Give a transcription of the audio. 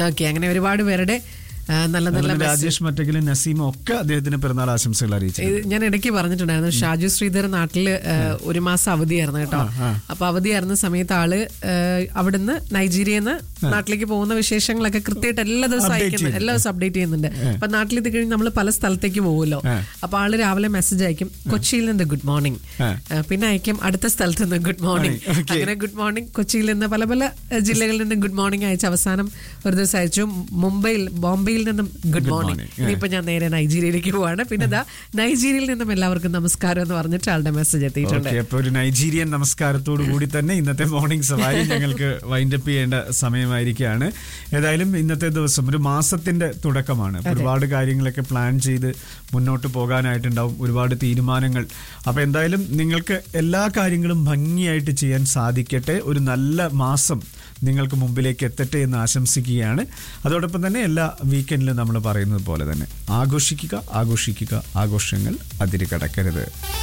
okay അങ്ങനെ ഒരുപാട് പേരുടെ ആ, നല്ല നല്ല അതുപോലെ രാജേഷ് മറ്റെങ്കിലും നസീമും ഒക്കെ അദ്ദേഹത്തിന് പിറന്നാൾ ആശംസകൾ അറിയിച്ചു ഇത് ഞാൻ ഇടയ്ക്ക് പറഞ്ഞിട്ടുണ്ടായിരുന്നു ഷാജു ശ്രീധർ നാട്ടില് ആ, ഒരു മാസം അവധിയായിരുന്നു കേട്ടോ അപ്പൊ അവധിയായിരുന്ന സമയത്ത് ആള് ആ, അവിടുന്ന് നൈജീരിയയിൽ നിന്ന് നാട്ടിലേക്ക് പോകുന്ന വിശേഷങ്ങളൊക്കെ കൃത്യമായിട്ട് എല്ലാ ദിവസവും അയക്കുന്നു എല്ലാ ദിവസവും അപ്ഡേറ്റ് ചെയ്യുന്നുണ്ട് അപ്പൊ നാട്ടിലെത്തി കഴിഞ്ഞ് നമ്മൾ പല സ്ഥലത്തേക്ക് പോകുമല്ലോ അപ്പൊ ആള് രാവിലെ മെസ്സേജ് അയക്കും കൊച്ചിയിൽ നിന്ന് ഗുഡ് മോർണിംഗ് പിന്നെ അയക്കും അടുത്ത സ്ഥലത്ത് നിന്ന് ഗുഡ് മോർണിംഗ് അങ്ങനെ ഗുഡ് മോർണിംഗ് കൊച്ചിയിൽ നിന്ന് പല പല ആ, ജില്ലകളിൽ നിന്ന് ഗുഡ് മോർണിംഗ് അയച്ചു അവസാനം ഒരു ദിവസം അയച്ചു മുംബൈയിൽ ബോംബെയിൽ നിന്നും ഗുഡ് മോർണിംഗ് ഇനിയിപ്പോ ഞാൻ നേരെ നൈജീരിയയിലേക്ക് പോവാണ് പിന്നെ ഇതാ നൈജീരിയയിൽ നിന്നും എല്ലാവർക്കും നമസ്കാരം എന്ന് പറഞ്ഞിട്ട് ആളുടെ മെസ്സേജ് എത്തിയിട്ടുണ്ട് ഓക്കെ അപ്പൊ ഒരു നൈജീരിയൻ നമസ്കാരത്തോടു കൂടി തന്നെ ഇന്നത്തെ മോർണിംഗ് സവാരി ഞങ്ങൾക്ക് വൈൻഡപ്പ് ചെയ്യേണ്ട സമയമായിരിക്കുകയാണ് ഏതായാലും ഇന്നത്തെ ദിവസം ഒരു മാസത്തിന്റെ തുടക്കമാണ് അപ്പൊ ഒരുപാട് കാര്യങ്ങളൊക്കെ പ്ലാൻ ചെയ്ത് മുന്നോട്ട് പോകാനായിട്ടുണ്ടാവും ഒരുപാട് തീരുമാനങ്ങൾ അപ്പൊ എന്തായാലും നിങ്ങൾക്ക് എല്ലാ കാര്യങ്ങളും ഭംഗിയായിട്ട് ചെയ്യാൻ സാധിക്കട്ടെ ഒരു നല്ല മാസം നിങ്ങൾക്ക് മുമ്പിലേക്ക് എത്തട്ടെ എന്ന് ആശംസിക്കുകയാണ് അതോടൊപ്പം തന്നെ എല്ലാ വീക്കെൻഡിലും നമ്മൾ പറയുന്നത് പോലെ തന്നെ ആഘോഷിക്കുക ആഘോഷിക്കുക ആഘോഷങ്ങൾ അതിര് കടക്കരുത്